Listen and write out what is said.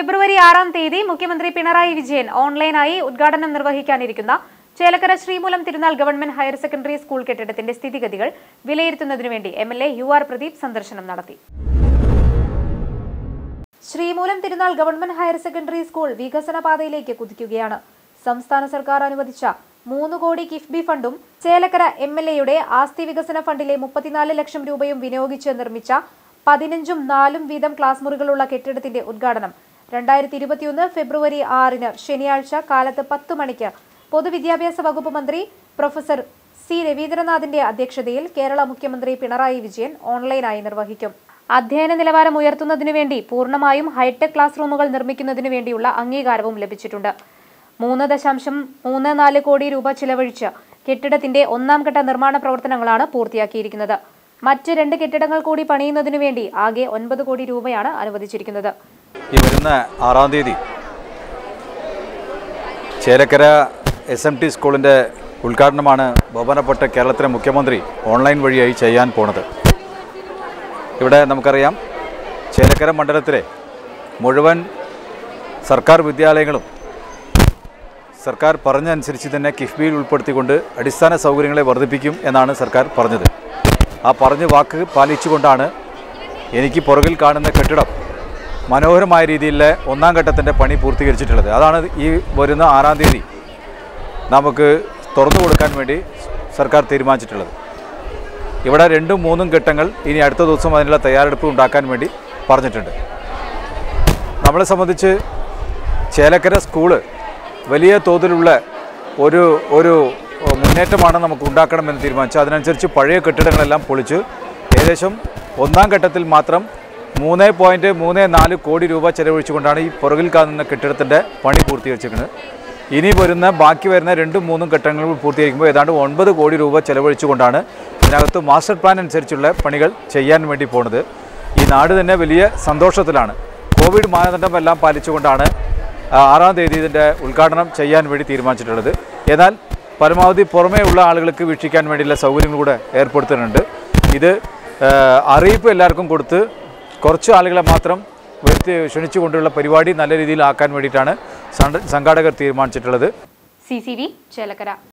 ഫെബ്രുവരി ആറാം തീയതി മുഖ്യമന്ത്രി പിണറായി വിജയൻ ഓൺലൈനായി ഉദ്ഘാടനം നിർവഹിക്കാനിരിക്കുന്ന ചേലക്കര ശ്രീമൂലം തിരുനാൾ ഗവൺമെന്റ് ഹയർ സെക്കൻഡറി സ്കൂൾ കെട്ടിടത്തിന്റെ സ്ഥിതിഗതികൾ വിലയിരുത്തുന്നതിനു വേണ്ടി M L A U R Pradeep സന്ദർശനം നടത്തി ശ്രീമൂലം തിരുനാൾ ഗവൺമെന്റ് ഹയർ സെക്കൻഡറി സ്കൂൾ വികസന പാതയിലേക്ക് കുതിക്കുകയാണ് സംസ്ഥാന സർക്കാർ അനുവദിച്ച മൂന്ന് കോടി കിഫ്ബി ഫണ്ടും ചേലക്കര എം എൽ എയുടെ ആസ്തി വികസന ഫണ്ടിലെ മുപ്പത്തിനാല് ലക്ഷം രൂപയും വിനിയോഗിച്ച് നിർമ്മിച്ച പതിനഞ്ചും നാലും വീതം ക്ലാസ് മുറികളുള്ള കെട്ടിടത്തിന്റെ ഉദ്ഘാടനം രണ്ടായിരത്തി ഇരുപത്തിയൊന്ന് ഫെബ്രുവരി ആറിന് ശനിയാഴ്ച കാലത്ത് പത്ത് മണിക്ക് പൊതുവിദ്യാഭ്യാസ വകുപ്പ് മന്ത്രി പ്രൊഫസർ സി രവീന്ദ്രനാഥിന്റെ അധ്യക്ഷതയിൽ കേരള മുഖ്യമന്ത്രി പിണറായി വിജയൻ ഓൺലൈനായി നിർവഹിക്കും അധ്യയന നിലവാരം ഉയർത്തുന്നതിനു വേണ്ടി പൂർണ്ണമായും ഹൈടെക് ക്ലാസ് റൂമുകൾ നിർമ്മിക്കുന്നതിനു വേണ്ടിയുള്ള അംഗീകാരവും ലഭിച്ചിട്ടുണ്ട് മൂന്ന് ദശാംശം മൂന്ന് നാല് കോടി രൂപ ചിലവഴിച്ച് കെട്ടിടത്തിന്റെ ഒന്നാം ഘട്ട നിർമ്മാണ പ്രവർത്തനങ്ങളാണ് പൂർത്തിയാക്കിയിരിക്കുന്നത് മറ്റ് രണ്ട് കെട്ടിടങ്ങൾ കൂടി പണിയുന്നതിനു വേണ്ടി ആകെ ഒൻപത് കോടി രൂപയാണ് അനുവദിച്ചിരിക്കുന്നത് ഈ വരുന്ന ആറാം തീയതി ചേലക്കര എസ് എം ടി സ്കൂളിൻ്റെ ഉദ്ഘാടനമാണ് ബഹുമാനപ്പെട്ട കേരളത്തിലെ മുഖ്യമന്ത്രി ഓൺലൈൻ വഴിയായി ചെയ്യാൻ പോണത് ഇവിടെ നമുക്കറിയാം ചേലക്കര മണ്ഡലത്തിലെ മുഴുവൻ സർക്കാർ വിദ്യാലയങ്ങളും സർക്കാർ പറഞ്ഞനുസരിച്ച് തന്നെ കിഫ്ബിയിൽ ഉൾപ്പെടുത്തിക്കൊണ്ട് അടിസ്ഥാന സൗകര്യങ്ങളെ വർദ്ധിപ്പിക്കും എന്നാണ് സർക്കാർ പറഞ്ഞത് ആ പറഞ്ഞ വാക്ക് പാലിച്ചുകൊണ്ടാണ് എനിക്ക് പുറകിൽ കാണുന്ന കെട്ടിടം മനോഹരമായ രീതിയിലെ ഒന്നാം ഘട്ടത്തിൻ്റെ പണി പൂർത്തീകരിച്ചിട്ടുള്ളത് അതാണ് ഈ വരുന്ന ആറാം തീയതി നമുക്ക് തുറന്നു കൊടുക്കാൻ വേണ്ടി സർക്കാർ തീരുമാനിച്ചിട്ടുള്ളത് ഇവിടെ രണ്ടും മൂന്നും ഘട്ടങ്ങൾ ഇനി അടുത്ത ദിവസം അതിനുള്ള തയ്യാറെടുപ്പ് ഉണ്ടാക്കാൻ വേണ്ടി പറഞ്ഞിട്ടുണ്ട് നമ്മളെ സംബന്ധിച്ച് ചേലക്കര സ്കൂള് വലിയ തോതിലുള്ള ഒരു ഒരു മുന്നേറ്റമാണ് നമുക്ക് ഉണ്ടാക്കണമെന്ന് തീരുമാനിച്ചു അതിനനുസരിച്ച് പഴയ കെട്ടിടങ്ങളെല്ലാം പൊളിച്ച് ഏകദേശം ഒന്നാം ഘട്ടത്തിൽ മാത്രം മൂന്ന് പോയിൻറ്റ് മൂന്ന് നാല് കോടി രൂപ ചെലവഴിച്ചുകൊണ്ടാണ് ഈ പുറകിൽ കാണുന്ന കെട്ടിടത്തിൻ്റെ പണി പൂർത്തീകരിച്ചിരിക്കുന്നത് ഇനി വരുന്ന ബാക്കി വരുന്ന രണ്ടും മൂന്നും ഘട്ടങ്ങൾ പൂർത്തീകരിക്കുമ്പോൾ ഏതാണ്ട് ഒൻപത് കോടി രൂപ ചെലവഴിച്ചുകൊണ്ടാണ് ഇതിനകത്ത് മാസ്റ്റർ പ്ലാൻ അനുസരിച്ചുള്ള പണികൾ ചെയ്യാൻ വേണ്ടി പോണത് ഈ നാട് തന്നെ വലിയ സന്തോഷത്തിലാണ് കോവിഡ് മാനദണ്ഡമെല്ലാം പാലിച്ചുകൊണ്ടാണ് ആ, ആറാം തീയതി ഇതിൻ്റെ ഉദ്ഘാടനം ചെയ്യാൻ വേണ്ടി തീരുമാനിച്ചിട്ടുള്ളത് എന്നാൽ പരമാവധി പുറമേ ഉള്ള ആളുകൾക്ക് വീക്ഷിക്കാൻ വേണ്ടിയുള്ള സൗകര്യങ്ങൾ കൂടെ ഏർപ്പെടുത്തുന്നുണ്ട് ഇത് ആ, അറിയിപ്പ് എല്ലാവർക്കും കൊടുത്ത് കുറച്ച് ആളുകളെ മാത്രം വരുത്തി ക്ഷണിച്ചുകൊണ്ടുള്ള പരിപാടി നല്ല രീതിയിൽ ആക്കാൻ വേണ്ടിയിട്ടാണ് സംഘ- സംഘാടകർ തീരുമാനിച്ചിട്ടുള്ളത് സി സി വി ചേലക്കര